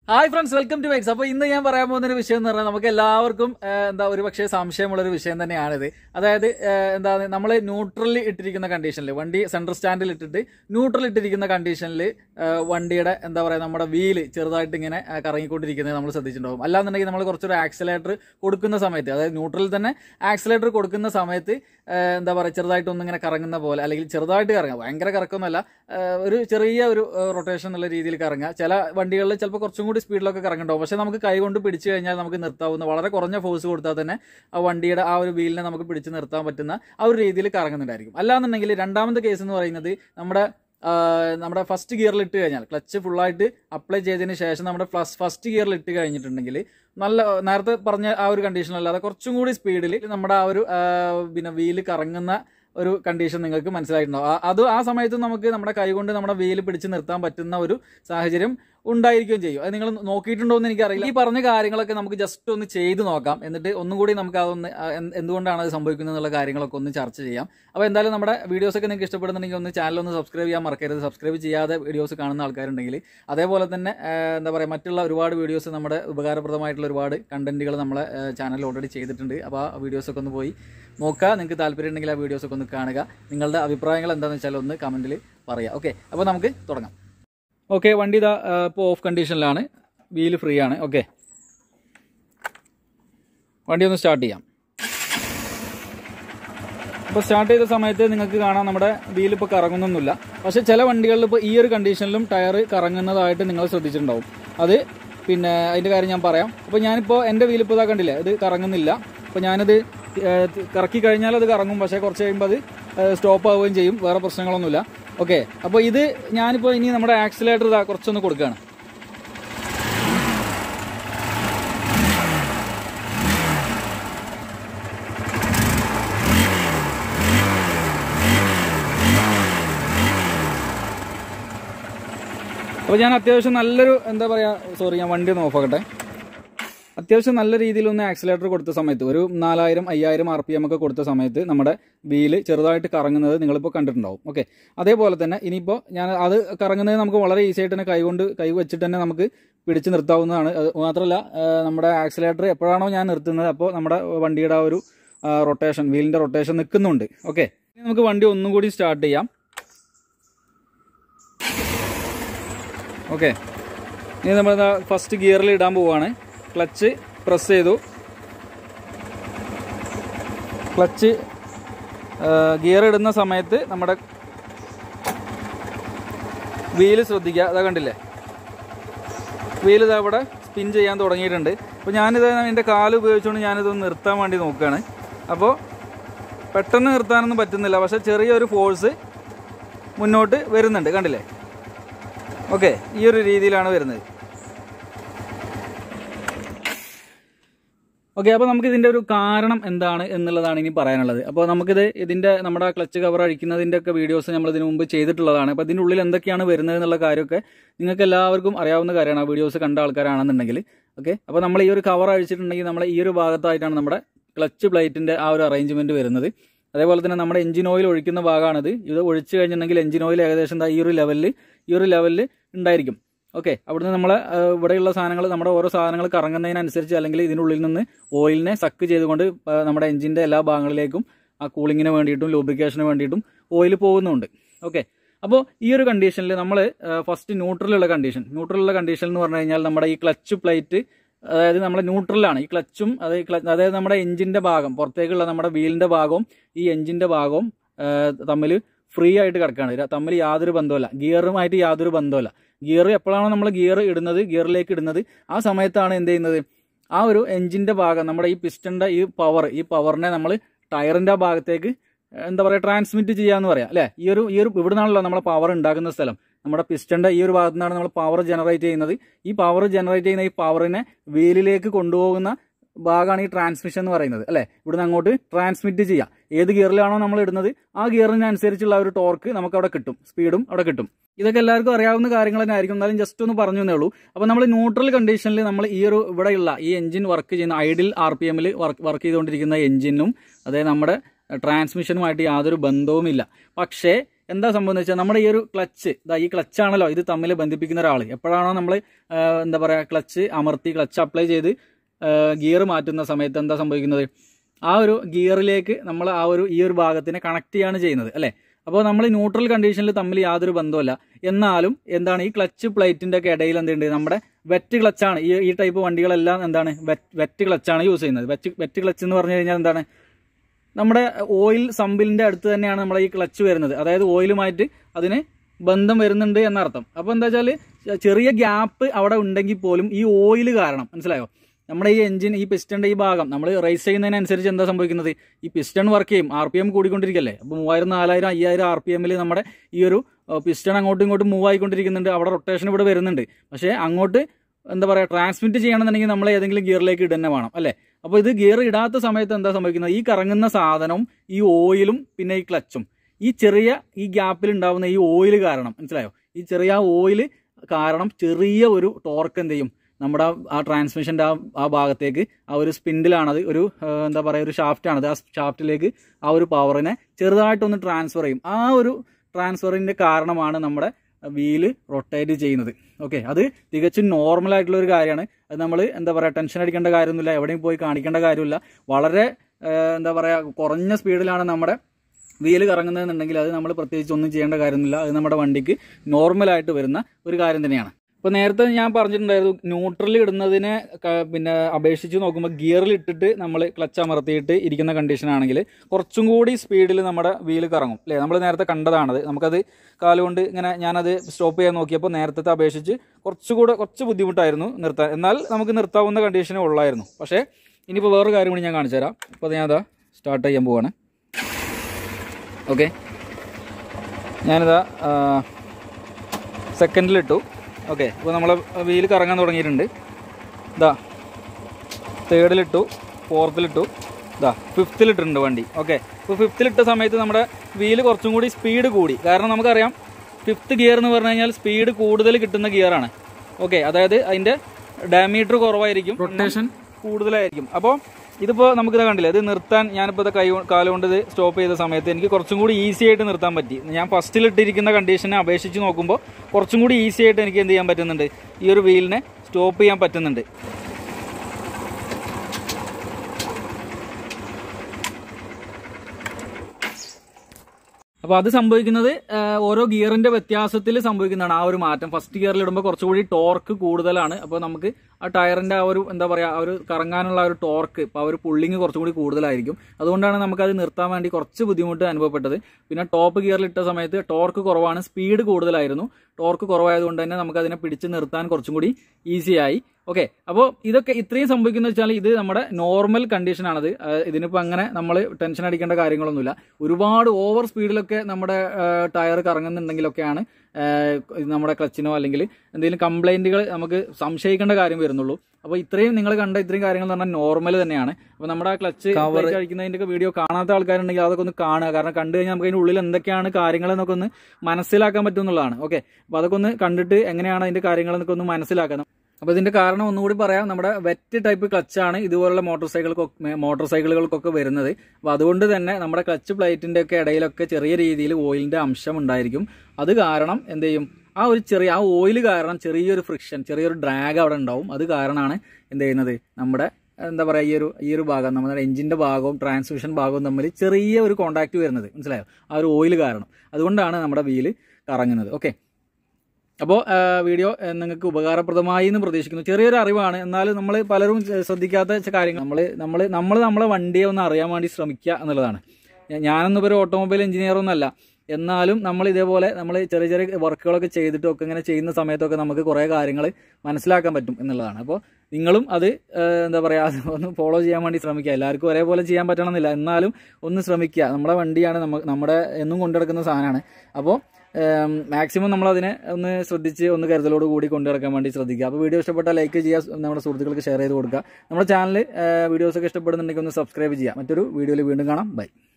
hi friends welcome to whites അപ്പോൾ ഇന്ന് ഞാൻ പറയാൻ പോകുന്ന ഒരു വിഷയം എന്ന് പറഞ്ഞാൽ നമുക്ക് എല്ലാവർക്കും ആ, എന്താ ഒരു പക്ഷേ സംശയമുള്ള ഒരു വിഷയം തന്നെയാണിത് അതായത് ആ, എന്താ നമ്മൾ ന്യൂട്രലിൽ ഇട്ടിരിക്കുന്ന കണ്ടീഷനിൽ വണ്ടി സെൻട്രൽ സ്റ്റാൻഡിൽ ഇട്ടിട്ട് ന്യൂട്രൽ ഇട്ടിരിക്കുന്ന കണ്ടീഷനിൽ വണ്ടിയുടെ എന്താ പറയുക നമ്മുടെ വീല് ചെറുതായിട്ട് ഇങ്ങനെ ആ, കറങ്ങിക്കൊണ്ടിരിക്കുന്നത് നമ്മൾ ശ്രദ്ധിച്ചിട്ടുണ്ടാവും അല്ലാന്നുണ്ടെങ്കിൽ നമ്മൾ കുറച്ചൊരു ആക്സിലേറ്റർ കൊടുക്കുന്ന സമയത്ത് അതായത് ന്യൂട്രലിൽ തന്നെ ആക്സിലേറ്റർ കൊടുക്കുന്ന സമയത്ത് ആ, എന്താ പറയുക ചെറുതായിട്ടൊന്നും ഇങ്ങനെ കറങ്ങുന്ന പോലെ അല്ലെങ്കിൽ ചെറുതായിട്ട് കറങ്ങുക ഭയങ്കര കറക്കമൊന്നുമല്ല ആ, ഒരു ചെറിയ ഒരു റൊട്ടേഷൻ എന്നുള്ള രീതിയിൽ കറങ്ങുക ചില വണ്ടികളിൽ ചിലപ്പോൾ കുറച്ചും കൂടി സ്പീഡിലൊക്കെ കറങ്ങുണ്ടാവും പക്ഷേ നമുക്ക് കൈ കൊണ്ട് പിടിച്ചു കഴിഞ്ഞാൽ നമുക്ക് നിർത്താവുന്ന വളരെ കുറഞ്ഞ ഫോഴ്സ് കൊടുത്താൽ തന്നെ ആ വണ്ടിയുടെ ആ ഒരു വീലിനെ നമുക്ക് പിടിച്ച് നിർത്താൻ പറ്റുന്ന ആ ഒരു രീതിയിൽ കറങ്ങുന്നുണ്ടായിരിക്കും അല്ലാന്നുണ്ടെങ്കിൽ രണ്ടാമത്തെ കേസ് എന്ന് പറയുന്നത് നമ്മുടെ ആ, നമ്മുടെ ഫസ്റ്റ് ഗിയറിൽ ഇട്ട് കഴിഞ്ഞാൽ ക്ലച്ച് ഫുള്ളായിട്ട് അപ്ലൈ ചെയ്തതിന് ശേഷം നമ്മുടെ ഫസ്റ്റ് ഫസ്റ്റ് ഗിയറിൽ ഇട്ട് കഴിഞ്ഞിട്ടുണ്ടെങ്കിൽ നല്ല നേരത്തെ പറഞ്ഞ ആ ഒരു കണ്ടീഷൻ അല്ലാതെ കുറച്ചും കൂടി സ്പീഡിൽ നമ്മുടെ ആ ഒരു ആ, പിന്നെ വീല് കറങ്ങുന്ന ഒരു കണ്ടീഷൻ നിങ്ങൾക്ക് മനസ്സിലായിട്ടുണ്ടാവും ആ- അത് ആ സമയത്ത് നമുക്ക് നമ്മുടെ കൈ കൊണ്ട് നമ്മുടെ വീല് പിടിച്ച് നിർത്താൻ പറ്റുന്ന ഒരു സാഹചര്യം ഉണ്ടായിരിക്കുകയും ചെയ്യും അത് നിങ്ങൾ നോക്കിയിട്ടുണ്ടോ എന്ന് എനിക്കറിയില്ല ഈ പറഞ്ഞ കാര്യങ്ങളൊക്കെ നമുക്ക് ജസ്റ്റ് ഒന്ന് ചെയ്ത് നോക്കാം എന്നിട്ട് ഒന്നും കൂടി നമുക്ക് അതൊന്ന് ആ, എന്ത് എന്തുകൊണ്ടാണ് അത് സംഭവിക്കുന്നത് എന്നുള്ള കാര്യങ്ങളൊക്കെ ഒന്ന് ചർച്ച ചെയ്യാം അപ്പോൾ എന്തായാലും നമ്മുടെ വീഡിയോസ് ഒക്കെ നിങ്ങൾക്ക് ഇഷ്ടപ്പെടുന്നുണ്ടെങ്കിൽ ഒന്ന് ചാനൽ ഒന്ന് സബ്സ്ക്രൈബ് ചെയ്യാൻ മറക്കരുത് സബ്സ്ക്രൈബ് ചെയ്യാതെ വീഡിയോസ് കാണുന്ന ആൾക്കാരുണ്ടെങ്കിൽ അതേപോലെ തന്നെ ആ, എന്താ പറയുക മറ്റുള്ള ഒരുപാട് വീഡിയോസ് നമ്മുടെ ഉപകാരപ്രദമായിട്ടുള്ള ഒരുപാട് കണ്ടന്റുകൾ നമ്മളെ ചാനലിൽ ഓൾറെഡി ചെയ്തിട്ടുണ്ട് അപ്പോൾ ആ വീഡിയോസൊക്കെ ഒന്ന് പോയി നോക്കുക നിങ്ങൾക്ക് താല്പര്യം ഉണ്ടെങ്കിൽ ആ വീഡിയോസൊക്കെ ഒന്ന് കാണുക നിങ്ങളുടെ അഭിപ്രായങ്ങൾ എന്താണെന്ന് വെച്ചാൽ ഒന്ന് കമൻറ്റിൽ പറയുക ഓക്കെ അപ്പോൾ നമുക്ക് തുടങ്ങാം ഓക്കെ വണ്ടി ഇതാ ഇപ്പോൾ ഓഫ് കണ്ടീഷനിലാണ് വീല് ഫ്രീ ആണ് ഓക്കെ വണ്ടി ഒന്ന് സ്റ്റാർട്ട് ചെയ്യാം അപ്പോൾ സ്റ്റാർട്ട് ചെയ്ത സമയത്ത് നിങ്ങൾക്ക് കാണാം നമ്മുടെ വീൽ ഇപ്പോൾ കറങ്ങുന്നൊന്നുമില്ല പക്ഷെ ചില വണ്ടികളിൽ ഇപ്പോൾ ഈ ഒരു കണ്ടീഷനിലും ടയർ കറങ്ങുന്നതായിട്ട് നിങ്ങൾ ശ്രദ്ധിച്ചിട്ടുണ്ടാവും അത് പിന്നെ അതിൻ്റെ കാര്യം ഞാൻ പറയാം അപ്പോൾ ഞാനിപ്പോൾ എൻ്റെ വീൽ ഇപ്പോൾ ഇതാ കണ്ടില്ലേ ഇത് കറങ്ങുന്നില്ല അപ്പോൾ ഞാനത് ഏഹ്, കറക്കി കഴിഞ്ഞാൽ അത് കറങ്ങും പക്ഷേ കുറച്ച് കഴിയുമ്പോൾ അത് സ്റ്റോപ്പ് ആവുകയും ചെയ്യും വേറെ പ്രശ്നങ്ങളൊന്നുമില്ല ഓക്കെ അപ്പോൾ ഇത് ഞാനിപ്പോൾ ഇനി നമ്മുടെ ആക്സിലേറ്റർ ഇതാ കുറച്ചൊന്ന് കൊടുക്കുകയാണ് അപ്പോൾ ഞാൻ അത്യാവശ്യം നല്ലൊരു എന്താ പറയുക സോറി ഞാൻ വണ്ടി ഒന്ന് ഓഫാക്കട്ടെ അത്യാവശ്യം നല്ല രീതിയിലൊന്ന് ആക്സിലേറ്റർ കൊടുത്ത സമയത്ത് ഒരു നാലായിരം അയ്യായിരം ആർ പി എം ഒക്കെ കൊടുത്ത സമയത്ത് നമ്മുടെ വീല് ചെറുതായിട്ട് കറങ്ങുന്നത് നിങ്ങളിപ്പോൾ കണ്ടിട്ടുണ്ടാവും ഓക്കെ അതേപോലെ തന്നെ ഇനിയിപ്പോൾ ഞാൻ അത് കറങ്ങുന്നത് നമുക്ക് വളരെ ഈസി ആയിട്ട് തന്നെ കൈകൊണ്ട് കൈ വെച്ചിട്ട് തന്നെ നമുക്ക് പിടിച്ച് നിർത്താവുന്നതാണ് അത് മാത്രമല്ല ആ, നമ്മുടെ ആക്സിലേറ്റർ എപ്പോഴാണോ ഞാൻ നിർത്തുന്നത് അപ്പോൾ നമ്മുടെ വണ്ടിയുടെ ആ ഒരു റൊട്ടേഷൻ വീലിൻ്റെ റൊട്ടേഷൻ നിൽക്കുന്നുണ്ട് ഓക്കെ ഇനി നമുക്ക് വണ്ടി ഒന്നും കൂടി സ്റ്റാർട്ട് ചെയ്യാം ഓക്കെ ഇനി നമ്മൾ ഫസ്റ്റ് ഗിയറിൽ ഇടാൻ പോവുകയാണ് ക്ലച്ച് പ്രസ് ചെയ്തു ക്ലച്ച് ഗിയർ ഇടുന്ന സമയത്ത് നമ്മുടെ വീല് ശ്രദ്ധിക്കുക അതാ കണ്ടില്ലേ വീല് ഇതാ ഇവിടെ സ്പിൻ ചെയ്യാൻ തുടങ്ങിയിട്ടുണ്ട് അപ്പോൾ ഞാനിത് എൻ്റെ കാല് ഉപയോഗിച്ചുകൊണ്ട് ഞാനിത് നിർത്താൻ വേണ്ടി നോക്കുകയാണ് അപ്പോൾ പെട്ടെന്ന് നിർത്താനൊന്നും പറ്റുന്നില്ല പക്ഷേ ചെറിയൊരു ഫോഴ്സ് മുന്നോട്ട് വരുന്നുണ്ട് കണ്ടില്ലേ ഓക്കെ ഈ ഒരു രീതിയിലാണ് വരുന്നത് ഓക്കെ അപ്പോൾ നമുക്ക് ഇതിൻ്റെ ഒരു കാരണം എന്താണ് എന്നുള്ളതാണ് ഇനി പറയാനുള്ളത് അപ്പോൾ നമുക്കിത് ഇതിൻ്റെ നമ്മുടെ ക്ലച്ച് കവർ അഴിക്കുന്നതിൻ്റെ ഒക്കെ വീഡിയോസ് നമ്മൾ ഇതിനു മുമ്പ് ചെയ്തിട്ടുള്ളതാണ് അപ്പോൾ ഇതിൻ്റെ ഉള്ളിൽ എന്തൊക്കെയാണ് വരുന്നത് എന്നുള്ള കാര്യമൊക്കെ നിങ്ങൾക്ക് എല്ലാവർക്കും അറിയാവുന്ന കാര്യമാണ് ആ വീഡിയോസ് കണ്ട ആൾക്കാരാണെന്നുണ്ടെങ്കിൽ ഓക്കെ അപ്പോൾ നമ്മൾ ഈ ഒരു കവർ അഴിച്ചിട്ടുണ്ടെങ്കിൽ നമ്മൾ ഈ ഒരു ഭാഗത്തായിട്ടാണ് നമ്മുടെ ക്ലച്ച് പ്ലേറ്റിൻ്റെ ആ ഒരു അറേഞ്ച്മെൻറ്റ് വരുന്നത് അതേപോലെ തന്നെ നമ്മുടെ എഞ്ചിൻ ഓയിൽ ഒഴിക്കുന്ന ഭാഗമാണിത് ഇത് ഒഴിച്ചു കഴിഞ്ഞിട്ടുണ്ടെങ്കിൽ എഞ്ചിൻ ഓയിൽ ഏകദേശം ദാ ഈ ഒരു ലെവലിൽ ഈ ഒരു ലെവലിൽ ഉണ്ടായിരിക്കും ഓക്കെ അവിടുന്ന് നമ്മൾ ഇവിടെയുള്ള സാധനങ്ങൾ നമ്മുടെ ഓരോ സാധനങ്ങൾ കറങ്ങുന്നതിനനുസരിച്ച് അല്ലെങ്കിൽ ഇതിനുള്ളിൽ നിന്ന് ഓയിലിനെ സക്ക് ചെയ്തുകൊണ്ട് ആ, നമ്മുടെ എഞ്ചിൻ്റെ എല്ലാ ഭാഗങ്ങളിലേക്കും ആ കൂളിങ്ങിന് വേണ്ടിയിട്ടും ലൂബ്രിക്കേഷന് വേണ്ടിയിട്ടും ഓയിൽ പോകുന്നുണ്ട് ഓക്കെ അപ്പോൾ ഈ ഒരു കണ്ടീഷനിൽ നമ്മൾ ഫസ്റ്റ് ന്യൂട്രലുള്ള കണ്ടീഷൻ ന്യൂട്രലുള്ള കണ്ടീഷൻ എന്ന് പറഞ്ഞു കഴിഞ്ഞാൽ നമ്മുടെ ഈ ക്ലച്ച് പ്ലേറ്റ് അതായത് നമ്മുടെ ന്യൂട്രലാണ് ഈ ക്ലച്ചും അതായത് ക്ല- അതായത് നമ്മുടെ എഞ്ചിന്റെ ഭാഗം പുറത്തേക്കുള്ള നമ്മുടെ വീലിന്റെ ഭാഗവും ഈ എഞ്ചിന്റെ ഭാഗവും തമ്മിൽ ഫ്രീ ആയിട്ട് കിടക്കുകയാണ് ഇത് തമ്മിൽ യാതൊരു ബന്ധവുമില്ല ഗിയറുമായിട്ട് യാതൊരു ബന്ധവുമില്ല ഗിയർ എപ്പോഴാണോ നമ്മൾ ഗിയർ ഇടുന്നത് ഗിയറിലേക്ക് ഇടുന്നത് ആ സമയത്താണ് എന്ത് ചെയ്യുന്നത് ആ ഒരു എഞ്ചിന്റെ ഭാഗം നമ്മുടെ ഈ പിസ്റ്റന്റെ ഈ പവർ ഈ പവറിനെ നമ്മൾ ടയറിന്റെ ആ ഭാഗത്തേക്ക് എന്താ പറയുക ട്രാൻസ്മിറ്റ് ചെയ്യാന്ന് പറയാം അല്ലേ ഈ ഒരു ഈ ഒരു ഇവിടെ നിന്നാണല്ലോ നമ്മളെ പവർ ഉണ്ടാക്കുന്ന സ്ഥലം നമ്മുടെ പിസ്റ്റന്റെ ഈ ഒരു ഭാഗത്തു നിന്നാണ് നമ്മൾ പവർ ജനറേറ്റ് ചെയ്യുന്നത് ഈ പവർ ജനറേറ്റ് ചെയ്യുന്ന ഈ പവറിനെ വീലിലേക്ക് കൊണ്ടുപോകുന്ന ഭാഗമാണ് ഈ ട്രാൻസ്മിഷൻ എന്ന് പറയുന്നത് അല്ലേ ഇവിടുന്ന് അങ്ങോട്ട് ട്രാൻസ്മിറ്റ് ചെയ്യാം ഏത് ഗിയറിലാണോ നമ്മൾ ഇടുന്നത് ആ ഗിയറിനനുസരിച്ചുള്ള ഒരു ടോർക്ക് നമുക്ക് അവിടെ കിട്ടും സ്പീഡും അവിടെ കിട്ടും ഇതൊക്കെ എല്ലാവർക്കും അറിയാവുന്ന കാര്യങ്ങൾ തന്നെ ആയിരിക്കും എന്നാലും ജസ്റ്റ് ഒന്ന് പറഞ്ഞു എന്നേ ഉള്ളൂ അപ്പോൾ നമ്മൾ ന്യൂട്രൽ കണ്ടീഷനിൽ നമ്മൾ ഈ ഒരു ഇവിടെയുള്ള ഈ എഞ്ചിൻ വർക്ക് ചെയ്യുന്ന ഐഡിൽ ആർ പി എമ്മിൽ വർക്ക് വർക്ക് ചെയ്തുകൊണ്ടിരിക്കുന്ന എഞ്ചിനും അതായത് നമ്മുടെ ട്രാൻസ്മിഷനുമായിട്ട് യാതൊരു ബന്ധവുമില്ല പക്ഷേ എന്താ സംഭവം എന്ന് വെച്ചാൽ നമ്മുടെ ഈ ഒരു ക്ലച്ച് ഇതാ ഈ ക്ലച്ചാണല്ലോ ഇത് തമ്മിൽ ബന്ധിപ്പിക്കുന്ന ഒരാൾ എപ്പോഴാണോ നമ്മൾ എന്താ പറയുക ക്ലച്ച് അമർത്തി ക്ലച്ച് അപ്ലൈ ചെയ്ത് ഗിയർ മാറ്റുന്ന സമയത്ത് എന്താ സംഭവിക്കുന്നത് ആ ഒരു ഗിയറിലേക്ക് നമ്മൾ ആ ഒരു ഈ ഒരു ഭാഗത്തിനെ കണക്ട് ചെയ്യാണ് ചെയ്യുന്നത് അല്ലേ അപ്പോൾ നമ്മൾ ന്യൂട്രൽ കണ്ടീഷനിൽ തമ്മിൽ യാതൊരു ബന്ധവുമല്ല എന്നാലും എന്താണ് ഈ ക്ലച്ച് പ്ലേറ്റിൻ്റെ ഒക്കെ ഇടയിൽ എന്തുണ്ട് നമ്മുടെ വെറ്റ് ക്ലച്ചാണ് ഈ ഈ ടൈപ്പ് വണ്ടികളെല്ലാം എന്താണ് വെറ്റ് ക്ലച്ചാണ് യൂസ് ചെയ്യുന്നത് വെറ്റ് വെറ്റ് ക്ലച്ച് എന്ന് പറഞ്ഞു കഴിഞ്ഞാൽ എന്താണ് നമ്മുടെ ഓയിൽ സമ്പിലിന്റെ അടുത്ത് തന്നെയാണ് നമ്മളെ ഈ ക്ലച്ച് വരുന്നത് അതായത് ഓയിലുമായിട്ട് അതിന് ബന്ധം വരുന്നുണ്ട് എന്നർത്ഥം അപ്പോൾ എന്താ വെച്ചാൽ ചെറിയ ഗ്യാപ്പ് അവിടെ ഉണ്ടെങ്കിൽ പോലും ഈ ഓയിൽ കാരണം മനസ്സിലായോ നമ്മുടെ ഈ എഞ്ചിൻ ഈ പിസ്റ്റന്റെ ഈ ഭാഗം നമ്മൾ റേസ് ചെയ്യുന്നതിനനുസരിച്ച് എന്താ സംഭവിക്കുന്നത് ഈ പിസ്റ്റൺ വർക്ക് ചെയ്യും ആർ പി എം കൂടിക്കൊണ്ടിരിക്കല്ലേ അപ്പോൾ മൂവായിരം നാലായിരം അയ്യായിരം ആർ പി എമ്മിൽ നമ്മുടെ ഈ ഒരു പിസ്റ്റൺ അങ്ങോട്ടും ഇങ്ങോട്ടും മൂവ് ആയിക്കൊണ്ടിരിക്കുന്നുണ്ട് അവിടെ റൊട്ടേഷൻ ഇവിടെ വരുന്നുണ്ട് പക്ഷേ അങ്ങോട്ട് എന്താ പറയുക ട്രാൻസ്മിറ്റ് ചെയ്യണമെന്നുണ്ടെങ്കിൽ നമ്മൾ ഏതെങ്കിലും ഗിയറിലേക്ക് ഇടന്നെ വേണം അല്ലേ അപ്പോൾ ഇത് ഗിയർ ഇടാത്ത സമയത്ത് എന്താ സംഭവിക്കുന്നത് ഈ കറങ്ങുന്ന സാധനവും ഈ ഓയിലും പിന്നെ ഈ ക്ലച്ചും ഈ ചെറിയ ഈ ഗ്യാപ്പിൽ ഉണ്ടാവുന്ന ഈ ഓയിൽ കാരണം മനസ്സിലായോ ഈ ചെറിയ ഓയിൽ കാരണം ചെറിയ ഒരു ടോർക്ക് എന്ത് ചെയ്യും നമ്മുടെ ആ ട്രാൻസ്മിഷൻ്റെ ആ ആ ഭാഗത്തേക്ക് ആ ഒരു സ്പിൻഡിലാണത് ഒരു എന്താ പറയുക ഒരു ഷാഫ്റ്റാണത് ആ ഷാഫ്റ്റിലേക്ക് ആ ഒരു പവറിനെ ചെറുതായിട്ടൊന്ന് ട്രാൻസ്ഫർ ചെയ്യും ആ ഒരു ട്രാൻസ്ഫറിൻ്റെ കാരണമാണ് നമ്മുടെ വീല് റൊട്ടേറ്റ് ചെയ്യുന്നത് ഓക്കെ അത് തികച്ചും നോർമൽ ആയിട്ടുള്ള ഒരു കാര്യമാണ് അത് നമ്മൾ എന്താ പറയുക ടെൻഷൻ അടിക്കേണ്ട കാര്യമൊന്നുമില്ല എവിടെയും പോയി കാണിക്കേണ്ട കാര്യമില്ല വളരെ എന്താ പറയുക കുറഞ്ഞ സ്പീഡിലാണ് നമ്മുടെ വീല് കറങ്ങുന്നതെന്നുണ്ടെങ്കിൽ അത് നമ്മൾ പ്രത്യേകിച്ച് ഒന്നും ചെയ്യേണ്ട കാര്യമൊന്നുമില്ല അത് നമ്മുടെ വണ്ടിക്ക് നോർമലായിട്ട് വരുന്ന ഒരു കാര്യം തന്നെയാണ് ഇപ്പോൾ നേരത്തെ ഞാൻ പറഞ്ഞിട്ടുണ്ടായിരുന്നു ന്യൂട്രലിൽ ഇടുന്നതിനെ പിന്നെ അപേക്ഷിച്ച് നോക്കുമ്പോൾ ഗിയറിൽ ഇട്ടിട്ട് നമ്മൾ ക്ലച്ച് അമർത്തിയിട്ട് ഇരിക്കുന്ന കണ്ടീഷൻ ആണെങ്കിൽ കുറച്ചും കൂടി സ്പീഡിൽ നമ്മുടെ വീല് കറങ്ങും അല്ലേ നമ്മൾ നേരത്തെ കണ്ടതാണത് നമുക്കത് കാലുകൊണ്ട് ഇങ്ങനെ ഞാനത് സ്റ്റോപ്പ് ചെയ്യാൻ നോക്കിയപ്പോൾ നേരത്തെ അപേക്ഷിച്ച് കുറച്ചുകൂടെ കുറച്ച് ബുദ്ധിമുട്ടായിരുന്നു നിർത്താൻ എന്നാൽ നമുക്ക് നിർത്താവുന്ന കണ്ടീഷനേ ഉള്ളായിരുന്നു പക്ഷേ ഇനിയിപ്പോൾ വേറൊരു കാര്യം കൂടി ഞാൻ കാണിച്ചു തരാം അപ്പോൾ അത് ഞാനതാ സ്റ്റാർട്ട് ചെയ്യാൻ പോവാണ് ഓക്കെ ഞാനിതാ സെക്കൻഡിലിട്ടു ഓക്കെ അപ്പോൾ നമ്മൾ വീൽ കറങ്ങാൻ തുടങ്ങിയിട്ടുണ്ട് ഇതാ തേർഡിലിട്ടു ഫോർത്തിലിട്ടു ഇതാ ഫിഫ്ത്തിലിട്ടുണ്ട് വണ്ടി ഓക്കെ ഇപ്പോൾ ഫിഫ്ത്തിലിട്ട സമയത്ത് നമ്മുടെ വീല് കുറച്ചും കൂടി സ്പീഡ് കൂടി കാരണം നമുക്കറിയാം ഫിഫ്ത്ത് ഗിയർ എന്ന് പറഞ്ഞു കഴിഞ്ഞാൽ സ്പീഡ് കൂടുതൽ കിട്ടുന്ന ഗിയറാണ് ഓക്കെ അതായത് അതിൻ്റെ ഡാമീറ്റർ കുറവായിരിക്കും റൊട്ടേഷൻ കൂടുതലായിരിക്കും അപ്പോൾ ഇതിപ്പോൾ നമുക്കിത് കണ്ടില്ല ഇത് നിർത്താൻ ഞാനിപ്പോൾ ഇത് കൈ കാലുകൊണ്ട് ഇത് സ്റ്റോപ്പ് ചെയ്ത സമയത്ത് എനിക്ക് കുറച്ചും കൂടി ഈസി ആയിട്ട് നിർത്താൻ പറ്റി ഞാൻ ഫസ്റ്റിൽ ഇട്ടിരിക്കുന്ന കണ്ടീഷനെ അപേക്ഷിച്ച് നോക്കുമ്പോൾ കുറച്ചും കൂടി ഈസി ആയിട്ട് എനിക്ക് എന്ത് ചെയ്യാൻ പറ്റുന്നുണ്ട് ഈ ഒരു വീലിനെ സ്റ്റോപ്പ് ചെയ്യാൻ പറ്റുന്നുണ്ട് അപ്പോൾ അത് സംഭവിക്കുന്നത് ഓരോ ഗിയറിന്റെ വ്യത്യാസത്തിൽ സംഭവിക്കുന്നതാണ് ആ ഒരു മാറ്റം ഫസ്റ്റ് ഗിയറിൽ ഇടുമ്പോൾ കുറച്ചുകൂടി ടോർക്ക് കൂടുതലാണ് അപ്പോൾ നമുക്ക് ആ ടയറിന്റെ ആ ഒരു എന്താ പറയുക ആ ഒരു കറങ്ങാനുള്ള ആ ഒരു ടോർക്ക് ഇപ്പോൾ ആ ഒരു പുള്ളിങ് കുറച്ചും കൂടി കൂടുതലായിരിക്കും അതുകൊണ്ടാണ് നമുക്കത് നിർത്താൻ വേണ്ടി കുറച്ച് ബുദ്ധിമുട്ട് അനുഭവപ്പെട്ടത് പിന്നെ ടോപ്പ് ഗിയറിൽ ഇട്ട സമയത്ത് ടോർക്ക് കുറവാണ് സ്പീഡ് കൂടുതലായിരുന്നു ടോർക്ക് കുറവായതുകൊണ്ട് തന്നെ നമുക്കതിനെ പിടിച്ച് നിർത്താൻ കുറച്ചും കൂടി ഈസിയായി ഓക്കെ അപ്പോൾ ഇതൊക്കെ ഇത്രയും സംഭവിക്കുന്ന വെച്ചാൽ ഇത് നമ്മുടെ നോർമൽ കണ്ടീഷനാണത് ഇതിനിപ്പോൾ അങ്ങനെ നമ്മൾ ടെൻഷൻ അടിക്കേണ്ട കാര്യങ്ങളൊന്നുമില്ല ഒരുപാട് ഓവർ സ്പീഡിലൊക്കെ നമ്മുടെ ടയർ കറങ്ങുന്നുണ്ടെങ്കിലൊക്കെയാണ് നമ്മുടെ ക്ലച്ചിനോ അല്ലെങ്കിൽ എന്തെങ്കിലും കംപ്ലൈൻറ്റുകൾ നമുക്ക് സംശയിക്കേണ്ട കാര്യം വരുന്നുള്ളൂ അപ്പോൾ ഇത്രയും നിങ്ങൾ കണ്ട ഇത്രയും കാര്യങ്ങൾ എന്ന് പറഞ്ഞാൽ നോർമൽ തന്നെയാണ് അപ്പോൾ നമ്മുടെ ആ ക്ലച്ച് കഴിക്കുന്നതിൻ്റെ ഒക്കെ വീഡിയോ കാണാത്ത ആൾക്കാരുണ്ടെങ്കിൽ അതൊക്കെ ഒന്ന് കാണുക കാരണം കണ്ടു കഴിഞ്ഞാൽ നമുക്ക് അതിൻ്റെ ഉള്ളിൽ എന്തൊക്കെയാണ് കാര്യങ്ങൾ എന്നൊക്കെ ഒന്ന് മനസ്സിലാക്കാൻ പറ്റും എന്നുള്ളതാണ് ഓക്കെ അപ്പോൾ അതൊക്കെ ഒന്ന് കണ്ടിട്ട് എങ്ങനെയാണ് അതിൻ്റെ കാര്യങ്ങൾ എന്നൊക്കെ ഒന്ന് മനസ്സിലാക്കണം അപ്പോൾ ഇതിന്റെ കാരണം ഒന്നുകൂടി പറയാം നമ്മുടെ വെറ്റ് ടൈപ്പ് ക്ലച്ചാണ് ഇതുപോലുള്ള മോട്ടോർ സൈക്കിൾക്കൊക്കെ മോട്ടോർ സൈക്കിളുകൾക്കൊക്കെ വരുന്നത് അപ്പോൾ അതുകൊണ്ട് തന്നെ നമ്മുടെ ക്ലച്ച് പ്ലേറ്റിന്റെ ഒക്കെ ഇടയിലൊക്കെ ചെറിയ രീതിയിൽ ഓയിലിന്റെ അംശം ഉണ്ടായിരിക്കും അത് കാരണം എന്ത് ചെയ്യും ആ ഒരു ചെറിയ ആ ഓയിൽ കാരണം ചെറിയൊരു ഫ്രിക്ഷൻ ചെറിയൊരു ഡ്രാഗ് അവിടെ ഉണ്ടാവും അത് കാരണമാണ് എന്ത് ചെയ്യുന്നത് നമ്മുടെ എന്താ പറയുക ഈ ഒരു ഈ ഒരു ഭാഗം നമ്മുടെ എഞ്ചിന്റെ ഭാഗവും ട്രാൻസ്മിഷൻ ഭാഗവും തമ്മിൽ ചെറിയ ഒരു കോണ്ടാക്ട് വരുന്നത് മനസ്സിലായോ ആ ഒരു ഓയിൽ കാരണം അതുകൊണ്ടാണ് നമ്മുടെ വീല് കറങ്ങുന്നത് ഓക്കെ അപ്പോൾ വീഡിയോ നിങ്ങൾക്ക് ഉപകാരപ്രദമായി എന്ന് പ്രതീക്ഷിക്കുന്നു ചെറിയൊരു അറിവാണ് എന്നാലും നമ്മൾ പലരും ശ്രദ്ധിക്കാത്ത കാര്യങ്ങൾ നമ്മൾ നമ്മൾ നമ്മൾ നമ്മളെ വണ്ടിയെ ഒന്ന് അറിയാൻ വേണ്ടി ശ്രമിക്കുക എന്നുള്ളതാണ് ഞാനൊന്നും ഒരു ഓട്ടോമൊബൈൽ എഞ്ചിനീയർ ഒന്നല്ല എന്നാലും നമ്മൾ ഇതേപോലെ നമ്മൾ ചെറിയ ചെറിയ വർക്കുകളൊക്കെ ചെയ്തിട്ടൊക്കെ ഇങ്ങനെ ചെയ്യുന്ന സമയത്തൊക്കെ നമുക്ക് കുറേ കാര്യങ്ങൾ മനസ്സിലാക്കാൻ പറ്റും എന്നുള്ളതാണ് അപ്പോൾ നിങ്ങളും അത് എന്താ പറയുക ഒന്ന് ഫോളോ ചെയ്യാൻ വേണ്ടി ശ്രമിക്കുക എല്ലാവർക്കും ഒരേപോലെ ചെയ്യാൻ പറ്റണമെന്നില്ല എന്നാലും ഒന്ന് ശ്രമിക്കുക നമ്മുടെ വണ്ടിയാണ് നമ്മ നമ്മുടെ എന്നും കൊണ്ടുനടക്കുന്ന സാധനമാണ് അപ്പോൾ മാക്സിമം നമ്മളതിനെ ഒന്ന് ശ്രദ്ധിച്ച് ഒന്ന് കരുതലോട് കൂടി കൊണ്ടുനടക്കാൻ വേണ്ടി ശ്രദ്ധിക്കുക അപ്പോൾ വീഡിയോ ഇഷ്ടപ്പെട്ടാൽ ലൈക്ക് ചെയ്യുക നമ്മുടെ സുഹൃത്തുക്കൾക്ക് ഷെയർ ചെയ്ത് കൊടുക്കുക നമ്മുടെ ചാനൽ വീഡിയോസൊക്കെ ഇഷ്ടപ്പെടുന്നുണ്ടെങ്കിൽ ഒന്ന് സബ്സ്ക്രൈബ് ചെയ്യുക മറ്റൊരു വീഡിയോയിൽ വീണ്ടും കാണാം ബൈ